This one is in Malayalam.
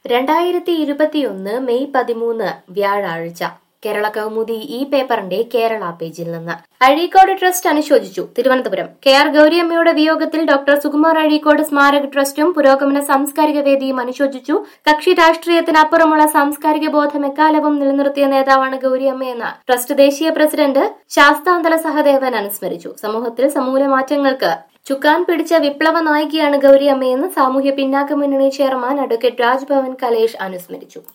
രണ്ടായിരത്തി ഇരുപത്തിയൊന്ന് മെയ് പതിമൂന്ന് വ്യാഴാഴ്ച കേരള കൗമുദി ഈ പേപ്പറിന്റെ കേരള പേജിൽ നിന്ന് അഴീക്കോട് ട്രസ്റ്റ് അനുശോചിച്ചു തിരുവനന്തപുരം കെ ആർ ഗൌരിയമ്മയുടെ വിയോഗത്തിൽ ഡോക്ടർ സുകുമാർ അഴീക്കോട് സ്മാരക ട്രസ്റ്റും പുരോഗമന സാംസ്കാരിക വേദിയും അനുശോചിച്ചു കക്ഷി രാഷ്ട്രീയത്തിനപ്പുറമുള്ള സാംസ്കാരിക ബോധം എക്കാലവും നിലനിർത്തിയ നേതാവാണ് ഗൌരിയമ്മയെന്ന് ട്രസ്റ്റ് ദേശീയ പ്രസിഡന്റ് ശാസ്താന്തല സഹദേവൻ അനുസ്മരിച്ചു സമൂഹത്തിൽ സമൂല മാറ്റങ്ങൾക്ക് ചുക്കാൻ പിടിച്ച വിപ്ലവ നായികയാണ് ഗൌരിയമ്മയെന്ന് സാമൂഹ്യ പിന്നാക്ക മുന്നണി ചെയർമാൻ അഡ്വക്കേറ്റ് രാജ്ഭവൻ കലേഷ് അനുസ്മരിച്ചു